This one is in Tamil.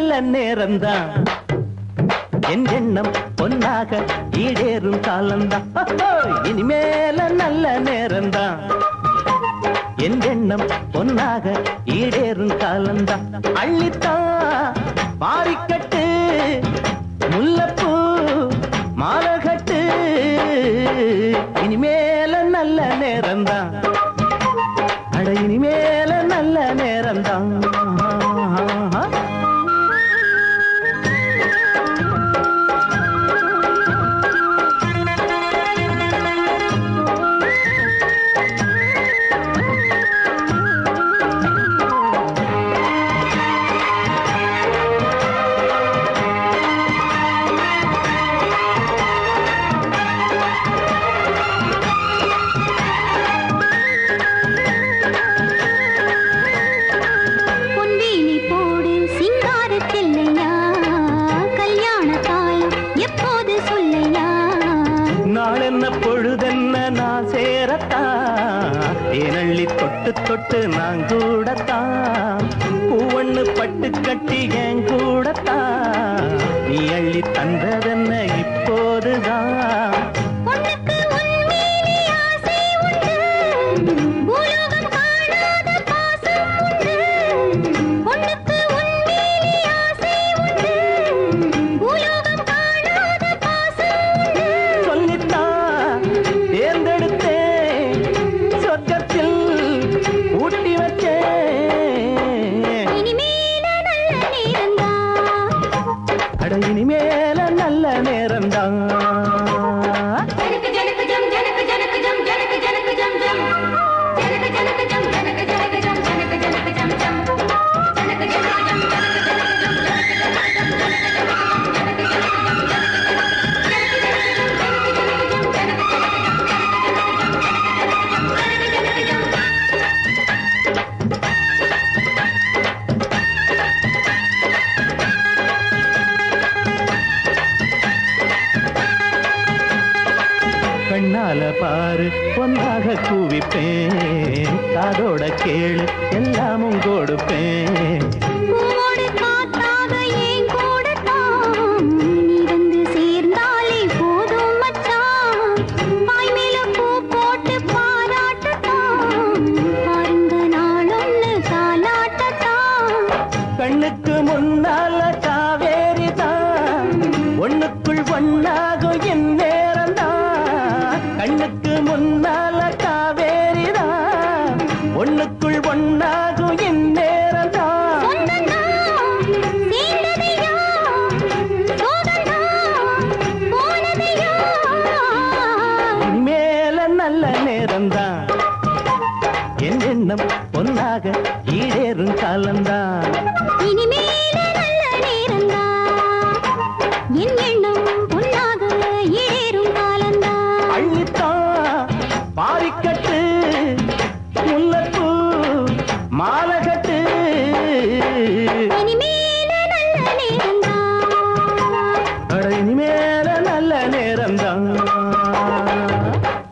நல்ல நேரம்தான் என் எண்ணம் பொன்னாக ஈடேறும் காலம்தான் இனிமேல நல்ல நேரம்தான் என் எண்ணம் பொன்னாக ஈடேறும் காலம்தான் அள்ளித்தான் மாறிக்கட்டு முல்லப்பூ மாலகட்டு இனிமேல நல்ல நேரம்தான் அட இனிமேல நல்ல நேரம்தான் பொன்வேலி போடு சிங்கார செல்லையா கல்யாண தாயம் எப்போது சொல்லையா நாளென்ன பொழுதென்ன நான் சேரத்தான் ஏனள்ளி தொட்டு தொட்டு நான் கூடத்தான் பூவண்ணு பட்டு கட்டி என் கூடத்தான் நீ அள்ளி தந்ததென்ன இப்போதுதான் பொண்ணுக்கு உன் மீது ஆசை உண்டு பூலோகம் காணாத பாசம் உண்டு பொண்ணுக்கு உன் மீது ஆசை உண்டு பூலோகம் காணாத பாசம் உண்டு சொல்லித்தான் தேர்ந்தெடுத்தேன் சொர்க்கத்தில் ஊட்டி வச்சேன் இனிமேல நல்ல நேரம்தான் அட இனிமேல நல்ல நேரம்தான் ஜனக்கு ஜனக்கு ஜம் ஜனக்கு ஜனக்கு ஜம் ஜனக்கு ஜனக்கு ஜம் ஜம் ஜனக்கு ஜனக்கு ஜம் ஜனக்கு ஜனக்கு ஜம் ஜனக்கு ஜனக்கு ஜம் ஜம் ஜனக்கு ஜனக்கு ஜம் ஜனக்கு ஜனக்கு ஜம் ஜனக்கு ஜனக்கு ஜம் ஜனக்கு ஜனக்கு ஜம் கண்ணால பாரு பொன்னாக கூவிப்பேன் காதோட கேளு எல்லாமும் கொடுப்பேன் பூவோடு காத்தாக ஏன் கூடத்தான் நீ வந்து சேர்ந்தாலே போதும் மச்சான் பாய் மேல பூ போட்டு பாராட்டத்தான் பாருங்க நாளொன்னு தாலாட்டத்தான் கண்ணுக்கு முன்னால காவேரி தான் ஒண்ணுக்குள் ஒண்ணாகும் என் நேரம் தான் கண்ணுக்கு முன்னால காவேரி தான் ஒண்ணுக்குள் ஒண்ணாகும் என் நேரம் தான் சொந்தந்தான் சேர்ந்ததையா சோகந்தான் போனதையா இனிமேல நல்ல நேரம் தான் என் எண்ணம் பொன்னாக ஈடேறும் காலம்தான் இனிமேல நல்ல நேரம்தான் என் எண்ணம் பொன்னாக ஏறும் காலம்தான் அள்ளித்தான் பாரிக்கட்டு முல்லப்பூ மாலகட்டு இனிமேல நல்ல நேரம்தான் அட இனிமேல நல்ல நேரம்தான்